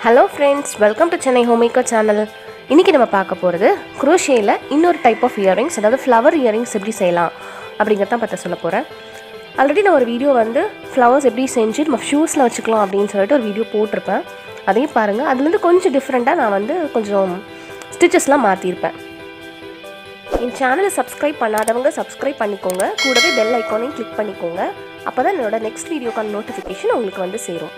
hello friends welcome to Chennai homemaker channel இன்றைக்கி நம்ம பார்க்க போகிறது குரோஷேயில் இன்னொரு டைப் ஆஃப் இயரிங்ஸ் அதாவது ஃப்ளவர் இயரிங்ஸ் எப்படி செய்யலாம் அப்படிங்கிறத பற்றி சொல்ல போகிறேன் ஆல்ரெடி நான் ஒரு வீடியோ வந்து ஃப்ளவர்ஸ் எப்படி செஞ்சு நம்ம ஷூஸில் வச்சுக்கலாம் அப்படின்னு சொல்லிட்டு ஒரு வீடியோ போட்டிருப்பேன் அதையும் பாருங்கள் அதுலேருந்து கொஞ்சம் டிஃப்ரெண்ட்டாக நான் வந்து கொஞ்சம் ஸ்டிச்சஸ்லாம் மாற்றிருப்பேன் என் சேனலை சப்ஸ்கிரைப் பண்ணாதவங்க சப்ஸ்கிரைப் பண்ணிக்கோங்க கூடவே பெல் ஐக்கானையும் கிளிக் பண்ணிக்கோங்க அப்போ தான் என்னோட நெக்ஸ்ட் வீடியோக்கான நோட்டிஃபிகேஷன் உங்களுக்கு வந்து சேரும்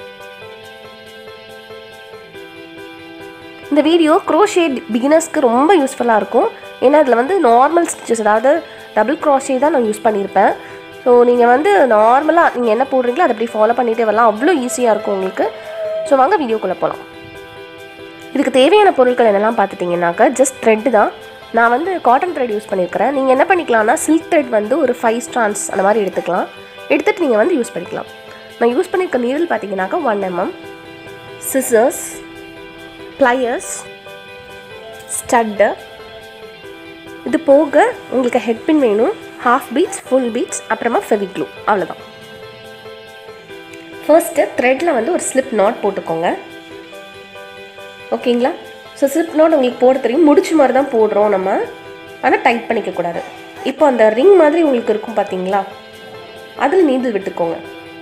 இந்த வீடியோ க்ரோஷே பிகினர்ஸ்க்கு ரொம்ப யூஸ்ஃபுல்லாக இருக்கும் ஏன்னா அதில் வந்து நார்மல் ஸ்டிச்சஸ் அதாவது டபுள் க்ரோஷே தான் நான் யூஸ் பண்ணியிருப்பேன் ஸோ நீங்கள் வந்து நார்மலாக நீங்கள் என்ன போடுறீங்களோ அதை அப்படி ஃபாலோ பண்ணிகிட்டே வரலாம் அவ்வளோ ஈஸியாக இருக்கும் உங்களுக்கு ஸோ வாங்க வீடியோக்குள்ளே போகலாம் இதுக்கு தேவையான பொருட்கள் என்னெல்லாம் பார்த்துட்டிங்கன்னாக்கா ஜஸ்ட் த்ரெட்டு தான் நான் வந்து காட்டன் த்ரெட் யூஸ் பண்ணியிருக்கிறேன் நீங்கள் என்ன பண்ணிக்கலாம்னா சில்க் த்ரெட் வந்து ஒரு ஃபைவ் ஸ்ட்ரான்ஸ் அந்த மாதிரி எடுத்துக்கலாம் எடுத்துகிட்டு நீங்கள் வந்து யூஸ் பண்ணிக்கலாம் நான் யூஸ் பண்ணியிருக்க நீரில் பார்த்தீங்கன்னாக்கா one MM scissors pliers stud இது போக உங்களுக்கு ஹெட் பின் வேணும் ஹாஃப் பீட்ஸ் ஃபுல் பீட்ஸ் அப்புறமா ஃபெவிக்ளூ அவ்வளோதான் ஃபர்ஸ்ட்டு த்ரெட்டில் வந்து ஒரு ஸ்லிப் நாட் போட்டுக்கோங்க ஓகேங்களா ஸோ ஸ்லிப் நாட் உங்களுக்கு போட தெரியும் முடிச்ச மாதிரி தான் போடுறோம் நம்ம ஆனால் டைட் பண்ணிக்கக்கூடாது இப்போ அந்த ரிங் மாதிரி உங்களுக்கு இருக்கும் பார்த்தீங்களா அதில் நீடில் விட்டுக்கோங்க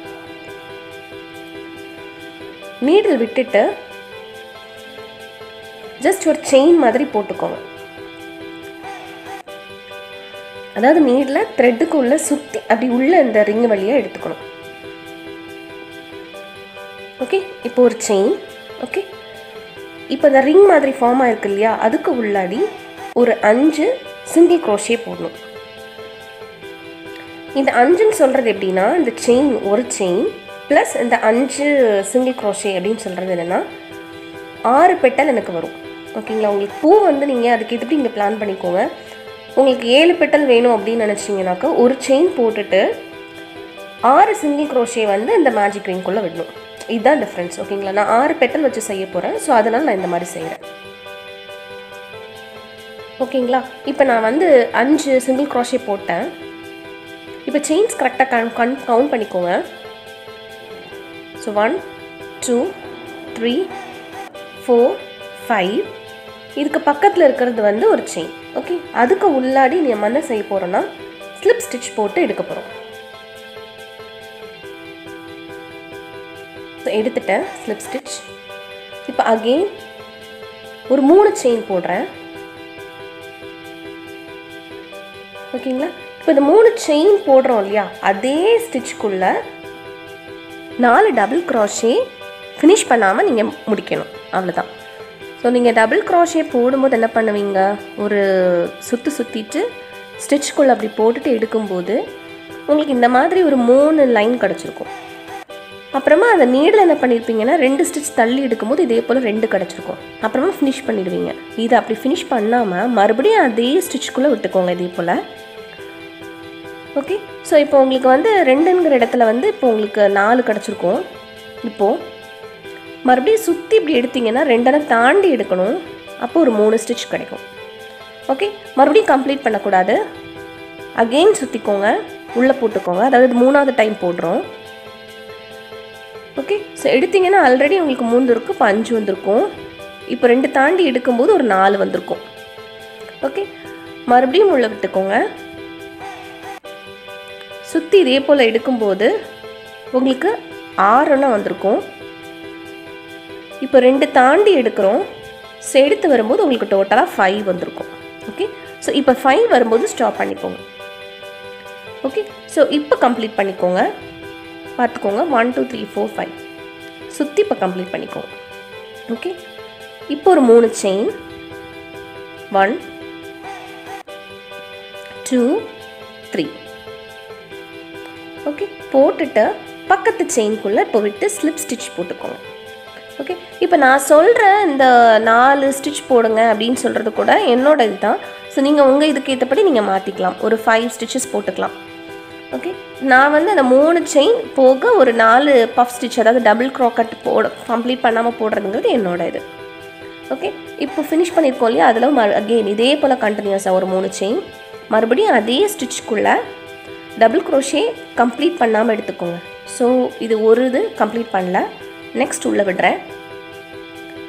நீடில் விட்டுட்டு ஜஸ்ட் ஒரு செயின் மாதிரி போட்டுக்கோங்க அதாவது நீடில் த்ரெட்டுக்கு உள்ள சுற்றி அப்படி உள்ள இந்த ரிங் வழியாக எடுத்துக்கணும் ஓகே இப்போ ஒரு செயின் ஓகே இப்போ இந்த ரிங் மாதிரி ஃபார்ம் ஆயிருக்கு இல்லையா அதுக்கு உள்ளாடி ஒரு அஞ்சு சிங்கிள் க்ரோஷே போடணும் இந்த அஞ்சுன்னு சொல்கிறது எப்படின்னா இந்த செயின் ஒரு செயின் ப்ளஸ் இந்த அஞ்சு சிங்கிள் க்ரோஷே அப்படின்னு சொல்கிறது என்னென்னா ஆறு பெட்டல் எனக்கு வரும் ஓகேங்களா உங்களுக்கு பூ வந்து நீங்கள் அதுக்கு எப்படி நீங்கள் பிளான் பண்ணிக்கோங்க உங்களுக்கு ஏழு பெட்டல் வேணும் அப்படின்னு நினச்சிங்கனாக்கா ஒரு செயின் போட்டுட்டு ஆறு சிங்கிள் க்ரோஷே வந்து இந்த மேஜிக் ரிங்குள்ளே விடணும் இதுதான் டிஃப்ரென்ஸ் ஓகேங்களா நான் ஆறு பெட்டல் வச்சு செய்ய போகிறேன் ஸோ அதனால் நான் இந்த மாதிரி செய்கிறேன் ஓகேங்களா இப்போ நான் வந்து அஞ்சு சிங்கிள் க்ரோஷே போட்டேன் இப்போ செயின்ஸ் கரெக்டாக கன் கன் கவுண்ட் பண்ணிக்கோங்க so one two three four five இதுக்கு பக்கத்தில் இருக்கிறது வந்து ஒரு செயின் ஓகே அதுக்கு உள்ளாடி நம்ம என்ன செய்ய போகிறோன்னா ஸ்லிப் ஸ்டிச் போட்டு எடுக்க போகிறோம் ஸோ எடுத்துட்டேன் ஸ்லிப் ஸ்டிச் இப்போ அகெயின் ஒரு மூணு செயின் போடுறேன் ஓகேங்களா இப்போ இந்த மூணு செயின் போடுறோம் இல்லையா அதே ஸ்டிச்சுக்குள்ள நாலு டபுள் க்ராஷே ஃபினிஷ் பண்ணாமல் நீங்கள் முடிக்கணும் அவ்வளோதான் ஸோ நீங்கள் டபுள் க்ராஷே போடும்போது என்ன பண்ணுவீங்க ஒரு சுற்று சுற்றிட்டு ஸ்டிச்சுக்குள்ளே அப்படி போட்டுட்டு எடுக்கும்போது உங்களுக்கு இந்த மாதிரி ஒரு மூணு லைன் கிடச்சிருக்கும் அப்புறமா அந்த நீடில் என்ன பண்ணியிருப்பீங்கன்னா ரெண்டு ஸ்டிச் தள்ளி எடுக்கும்போது இதே போல் ரெண்டு கிடச்சிருக்கும் அப்புறமா ஃபினிஷ் பண்ணிடுவீங்க இதை அப்படி ஃபினிஷ் பண்ணாமல் மறுபடியும் அதே ஸ்டிச்சுக்குள்ளே விட்டுக்கோங்க இதே போல் ஓகே ஸோ இப்போ உங்களுக்கு வந்து ரெண்டுங்கிற இடத்துல வந்து இப்போ உங்களுக்கு நாலு கிடச்சிருக்கும் இப்போது மறுபடியும் சுற்றி இப்படி எடுத்தீங்கன்னா ரெண்டனை தாண்டி எடுக்கணும் அப்போ ஒரு மூணு ஸ்டிச் கிடைக்கும் ஓகே மறுபடியும் கம்ப்ளீட் பண்ணக்கூடாது அகெயின் சுற்றிக்கோங்க உள்ளே போட்டுக்கோங்க அதாவது மூணாவது டைம் போடுறோம் ஓகே ஸோ எடுத்தீங்கன்னா ஆல்ரெடி உங்களுக்கு மூணு இருக்கும் இப்போ அஞ்சு வந்திருக்கும் இப்போ ரெண்டு தாண்டி எடுக்கும்போது ஒரு நாலு வந்திருக்கும் ஓகே மறுபடியும் உள்ள விட்டுக்கோங்க சுற்றி இதே போல் எடுக்கும்போது உங்களுக்கு ஆறுனா வந்திருக்கும் இப்போ ரெண்டு தாண்டி எடுக்கிறோம் ஸோ எடுத்து வரும்போது உங்களுக்கு டோட்டலாக ஃபைவ் வந்திருக்கும் ஓகே ஸோ இப்போ ஃபைவ் வரும்போது ஸ்டாப் பண்ணிக்கோங்க ஓகே ஸோ இப்போ கம்ப்ளீட் பண்ணிக்கோங்க பார்த்துக்கோங்க one two three four five சுற்றி இப்போ கம்ப்ளீட் பண்ணிக்கோங்க ஓகே இப்போ ஒரு மூணு chain one two three okay போட்டுட்டு பக்கத்து செயின்குள்ளே இப்போ விட்டு ஸ்லிப் ஸ்டிச் போட்டுக்கோங்க ஓகே இப்போ நான் சொல்கிற இந்த நாலு ஸ்டிச் போடுங்க அப்படின்னு சொல்கிறது கூட என்னோட இதுதான் ஸோ நீங்கள் உங்கள் இதுக்கு ஏற்றபடி நீங்கள் மாற்றிக்கலாம் ஒரு ஃபைவ் ஸ்டிச்சஸ் போட்டுக்கலாம் ஓகே நான் வந்து அந்த மூணு செயின் போக ஒரு நாலு பஃப் ஸ்டிச் அதாவது டபுள் க்ராக்கட் போட கம்ப்ளீட் பண்ணாமல் போடுறதுங்கிறது என்னோட இது ஓகே இப்போ ஃபினிஷ் பண்ணியிருக்கோம் இல்லையா அதில் அகெயின் இதே போல் கண்டினியூஸாக ஒரு மூணு செயின் மறுபடியும் அதே ஸ்டிச்சுக்குள்ளே டபுள் க்ரோஷே கம்ப்ளீட் பண்ணாமல் எடுத்துக்கோங்க ஸோ இது ஒரு இது கம்ப்ளீட் பண்ணல நெக்ஸ்ட் உள்ளே விடுறேன்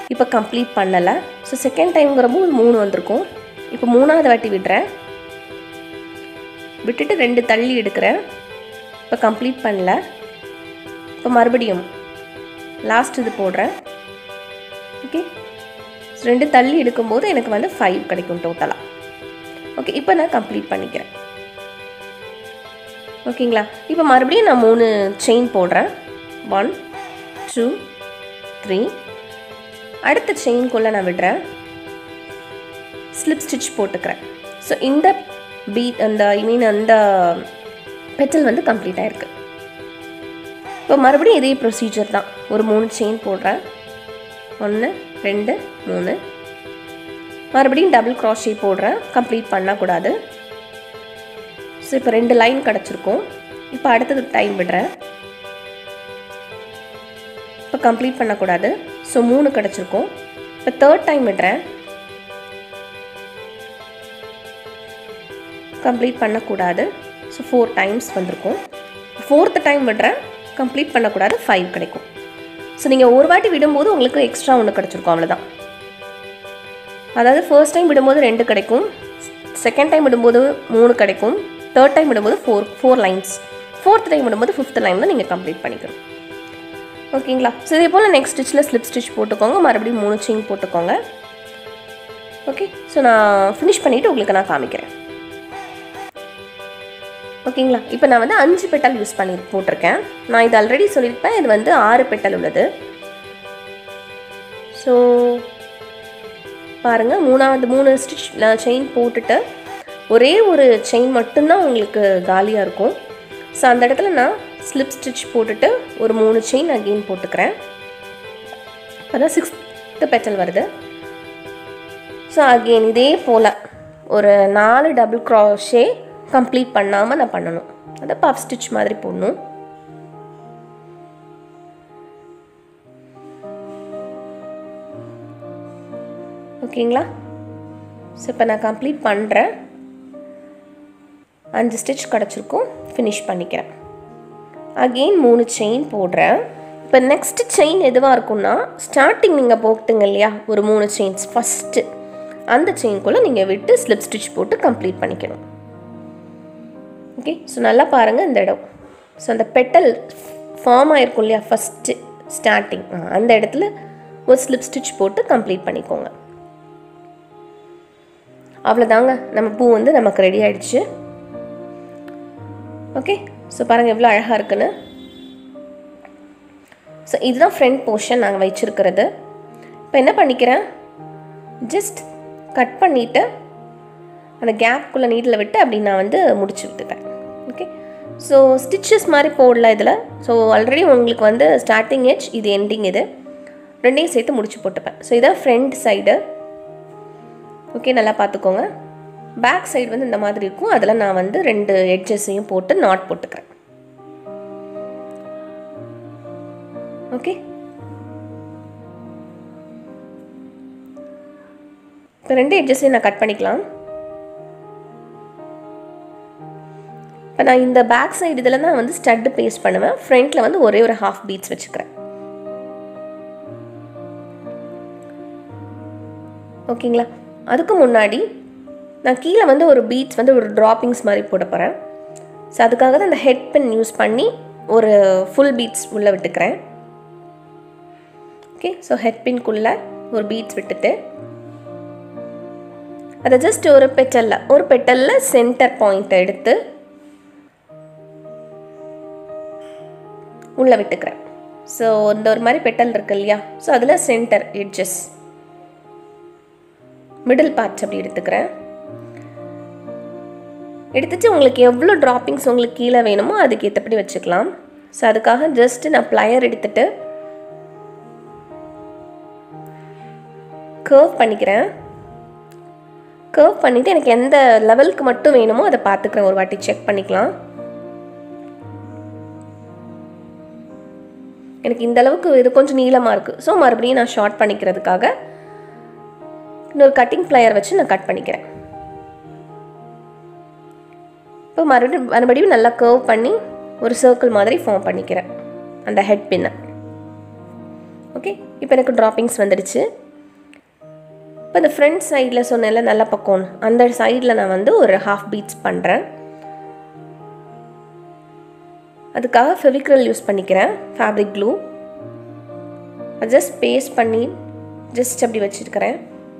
இப்போ கம்ப்ளீட் பண்ணலை ஸோ செகண்ட் டைம்ங்கிறப்போ மூணு வந்திருக்கும் இப்போ மூணாவது வாட்டி விடுறேன் விட்டுட்டு ரெண்டு தள்ளி எடுக்கிறேன் இப்போ கம்ப்ளீட் பண்ணல இப்போ மறுபடியும் லாஸ்ட் இது போடுறேன் ஓகே ரெண்டு தள்ளி எடுக்கும்போது எனக்கு வந்து ஃபைவ் கிடைக்கும் டோட்டலாக ஓகே இப்போ நான் கம்ப்ளீட் பண்ணிக்கிறேன் ஓகேங்களா இப்போ மறுபடியும் நான் மூணு செயின் போடுறேன் ஒன் டூ த்ரீ அடுத்த செயின்குள்ளே நான் விடுறேன் ஸ்லிப் ஸ்டிச் போட்டுக்கிறேன் ஸோ இந்த பீட் அந்த ஐ மீன் அந்த பெட்டல் வந்து கம்ப்ளீட் ஆயிருக்கு இப்போ மறுபடியும் இதே ப்ரொசீஜர் தான் ஒரு மூணு செயின் போடுறேன் ஒன்று ரெண்டு மூணு மறுபடியும் டபுள் க்ராஷே போடுறேன் கம்ப்ளீட் பண்ணக்கூடாது ஸோ இப்போ ரெண்டு லைன் கிடச்சிருக்கும் இப்போ அடுத்தது டைம் விடுறேன் இப்போ கம்ப்ளீட் பண்ணக்கூடாது ஸோ மூணு கிடச்சிருக்கும் இப்போ தேர்ட் டைம் விடுறேன் கம்ப்ளீட் பண்ணக்கூடாது ஸோ ஃபோர் டைம்ஸ் வந்திருக்கும் ஃபோர்த்து டைம் விடுறேன் கம்ப்ளீட் பண்ணக்கூடாது ஃபைவ் கிடைக்கும் ஸோ நீங்கள் ஒரு வாட்டி விடும்போது உங்களுக்கு எக்ஸ்ட்ரா ஒன்று கிடச்சிருக்கும் அவ்வளோதான் அதாவது ஃபர்ஸ்ட் டைம் விடும்போது ரெண்டு கிடைக்கும் செகண்ட் டைம் விடும்போது மூணு கிடைக்கும் தேர்ட் டைம் விடும்போது four four lines fourth time விடும்போது ஃபிஃப்த் லைனில் நீங்கள் கம்ப்ளீட் பண்ணிக்கணும் ஓகேங்களா ஸோ இதே போல் நெக்ஸ்ட் ஸ்டிச்சில் ஸ்லிப் ஸ்டிச் போட்டுக்கோங்க மறுபடியும் மூணு செயின் போட்டுக்கோங்க ஓகே ஸோ நான் ஃபினிஷ் பண்ணிவிட்டு உங்களுக்கு நான் காமிக்கிறேன் ஓகேங்களா இப்போ நான் வந்து அஞ்சு பெட்டல் யூஸ் பண்ணி போட்டிருக்கேன் நான் இது ஆல்ரெடி சொல்லியிருப்பேன் இது வந்து ஆறு பெட்டல் உள்ளது ஸோ பாருங்கள் மூணாவது மூணு ஸ்டிச் செயின் போட்டுட்டு ஒரே ஒரு செயின் மட்டும்தான் உங்களுக்கு காலியாக இருக்கும் ஸோ அந்த இடத்துல நான் ஸ்லிப் ஸ்டிச் போட்டுட்டு ஒரு மூணு செயின் அகெயின் போட்டுக்கிறேன் அதான் சிக்ஸ்த்து பெட்டல் வருது ஸோ அகெயின் இதே போல் ஒரு நாலு டபுள் க்ராஷே கம்ப்ளீட் பண்ணாமல் நான் பண்ணணும் அதை பஃப் ஸ்டிச் மாதிரி போடணும் ஓகேங்களா ஸோ இப்போ நான் கம்ப்ளீட் பண்ணுறேன் அஞ்சு ஸ்டிச் கிடச்சிருக்கும் ஃபினிஷ் பண்ணிக்கிறேன் அகெயின் மூணு செயின் போடுறேன் இப்போ நெக்ஸ்ட் செயின் எதுவாக இருக்கும்னா ஸ்டார்டிங் நீங்கள் போட்டுங்க இல்லையா ஒரு மூணு செயின்ஸ் ஃபஸ்ட்டு அந்த செயின்குள்ளே நீங்கள் விட்டு ஸ்லிப் ஸ்டிச் போட்டு கம்ப்ளீட் பண்ணிக்கணும் ஓகே ஸோ நல்லா பாருங்கள் இந்த இடம் ஸோ அந்த பெட்டல் ஃபார்ம் ஆயிருக்கும் இல்லையா ஃபஸ்ட்டு ஸ்டார்டிங் அந்த இடத்துல ஒரு ஸ்லிப் ஸ்டிச் போட்டு கம்ப்ளீட் பண்ணிக்கோங்க அவ்வளோதாங்க நம்ம பூ வந்து நமக்கு ரெடி ஆயிடுச்சு ஓகே ஸோ பாருங்கள் எவ்வளோ அழகாக இருக்குன்னு ஸோ இதுதான் ஃப்ரண்ட் போர்ஷன் நாங்கள் வச்சுருக்கிறது இப்போ என்ன பண்ணிக்கிறேன் ஜஸ்ட் கட் பண்ணிவிட்டு அந்த கேப்குள்ளே நீட்டில் விட்டு அப்படி நான் வந்து முடிச்சு விட்டுட்டேன் ஓகே ஸோ ஸ்டிச்சஸ் மாதிரி போடல இதில் ஸோ ஆல்ரெடி உங்களுக்கு வந்து ஸ்டார்டிங் எட்ஜ் இது எண்டிங் இது ரெண்டையும் சேர்த்து முடிச்சு போட்டுப்பேன் ஸோ இதான் ஃப்ரண்ட் சைடு ஓகே நல்லா பார்த்துக்கோங்க பேக் சைடு வந்து இந்த மாதிரி இருக்கும் அதில் நான் வந்து ரெண்டு எட்ஜஸையும் போட்டு நாட் போட்டுக்கிறேன் ஓகே இப்போ ரெண்டு எட்ஜஸையும் நான் கட் பண்ணிக்கலாம் இப்போ நான் இந்த பேக் சைடு இதில் தான் வந்து ஸ்டட்டு பேஸ்ட் பண்ணுவேன் ஃப்ரண்ட்டில் வந்து ஒரே ஒரு ஹாஃப் பீட்ஸ் வச்சுக்கிறேன் ஓகேங்களா அதுக்கு முன்னாடி நான் கீழே வந்து ஒரு பீட்ஸ் வந்து ஒரு ட்ராப்பிங்ஸ் மாதிரி போட போகிறேன் ஸோ அதுக்காக தான் இந்த ஹெட் பென் யூஸ் பண்ணி ஒரு ஃபுல் பீட்ஸ் உள்ளே விட்டுக்கிறேன் ஓகே ஸோ ஹெட் பின்குள்ளே ஒரு பீட்ஸ் விட்டுட்டு அதை ஜஸ்ட் ஒரு பெட்டலில் ஒரு பெட்டலில் சென்டர் பாயிண்ட்டை எடுத்து உள்ளே விட்டுக்கிறேன் ஸோ இந்த ஒரு மாதிரி பெட்டல் இருக்கு இல்லையா ஸோ அதில் சென்டர் எட்ஜஸ் மிடில் பார்ட்ஸ் அப்படி எடுத்துக்கிறேன் எடுத்துட்டு உங்களுக்கு எவ்வளோ ட்ராப்பிங்ஸ் உங்களுக்கு கீழே வேணுமோ அதுக்கு ஏற்றபடி வச்சுக்கலாம் ஸோ அதுக்காக ஜஸ்ட் நான் ப்ளையர் எடுத்துட்டு கர்வ் பண்ணிக்கிறேன் கர்வ் பண்ணிவிட்டு எனக்கு எந்த லெவலுக்கு மட்டும் வேணுமோ அதை பார்த்துக்கிறேன் ஒரு வாட்டி செக் பண்ணிக்கலாம் எனக்கு இந்த அளவுக்கு இது கொஞ்சம் நீளமாக இருக்குது ஸோ மறுபடியும் நான் ஷார்ட் பண்ணிக்கிறதுக்காக இன்னொரு கட்டிங் ப்ளையர் வச்சு நான் கட் பண்ணிக்கிறேன் இப்போ மறுபடியும் மறுபடியும் நல்லா கர்வ் பண்ணி ஒரு சர்க்கிள் மாதிரி ஃபார்ம் பண்ணிக்கிறேன் அந்த ஹெட் பின்னை ஓகே இப்போ எனக்கு ட்ராப்பிங்ஸ் வந்துடுச்சு இப்போ இந்த ஃப்ரண்ட் சைடில் சொன்னேன்ல நல்ல பக்கம் அந்த சைடில் நான் வந்து ஒரு ஹாஃப் பீட்ஸ் பண்ணுறேன் அதுக்காக ஃபெவிக்ரல் யூஸ் பண்ணிக்கிறேன் ஃபேப்ரிக் க்ளூ ஜஸ்ட் பேஸ்ட் பண்ணி ஜஸ்ட் அப்படி வச்சுருக்கிறேன்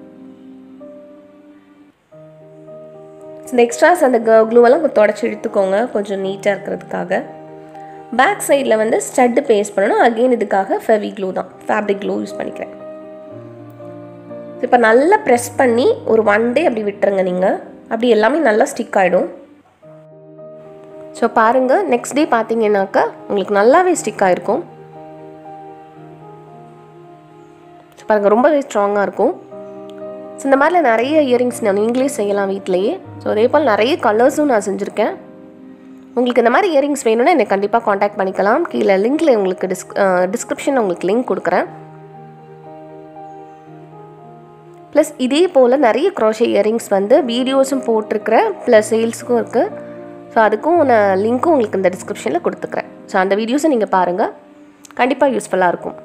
இந்த எக்ஸ்ட்ராஸ் அந்த க்ளூவெல்லாம் கொஞ்சம் தொடச்சி எடுத்துக்கோங்க கொஞ்சம் நீட்டாக இருக்கிறதுக்காக பேக் சைடில் வந்து ஸ்டட்டு பேஸ்ட் பண்ணணும் அகெயின் இதுக்காக ஃபெவி க்ளூ தான் ஃபேப்ரிக் க்ளூ யூஸ் பண்ணிக்கிறேன் இப்போ நல்லா ப்ரெஸ் பண்ணி ஒரு ஒன் டே அப்படி விட்டுருங்க நீங்கள் அப்படி எல்லாமே நல்லா ஸ்டிக் ஆகிடும் ஸோ பாருங்கள் நெக்ஸ்ட் டே பார்த்தீங்கன்னாக்கா உங்களுக்கு நல்லாவே ஸ்டிக் ஆகிருக்கும் ஸோ பாருங்கள் ரொம்பவே ஸ்ட்ராங்காக இருக்கும் ஸோ இந்த மாதிரிலாம் நிறைய இயரிங்ஸ் நான் நீங்களே செய்யலாம் வீட்டிலையே ஸோ அதே போல் நிறைய கலர்ஸும் நான் செஞ்சுருக்கேன் உங்களுக்கு இந்த மாதிரி இயரிங்ஸ் வேணும்னா என்னை கண்டிப்பாக காண்டாக்ட் பண்ணிக்கலாம் கீழே லிங்க்கில் உங்களுக்கு டிஸ்க் டிஸ்கிரிப்ஷன் உங்களுக்கு லிங்க் கொடுக்குறேன் ப்ளஸ் இதே போல் நிறைய க்ரோஷே இயரிங்ஸ் வந்து வீடியோஸும் போட்டிருக்கிறேன் ப்ளஸ் சேல்ஸுக்கும் இருக்குது ஸோ அதுக்கும் நான் லிங்க்கும் உங்களுக்கு இந்த டிஸ்கிரிப்ஷனில் கொடுத்துக்கிறேன் ஸோ அந்த வீடியோஸை நீங்கள் பாருங்கள் கண்டிப்பாக யூஸ்ஃபுல்லாக இருக்கும்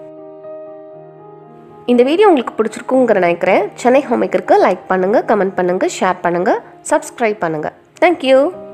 இந்த வீடியோ உங்களுக்கு பிடிச்சிருக்குங்கிற நினைக்கிறேன் சென்னை ஹோமேக்கருக்கு லைக் பண்ணுங்கள் கமெண்ட் பண்ணுங்கள் ஷேர் பண்ணுங்கள் சப்ஸ்கிரைப் பண்ணுங்கள் தேங்க்யூ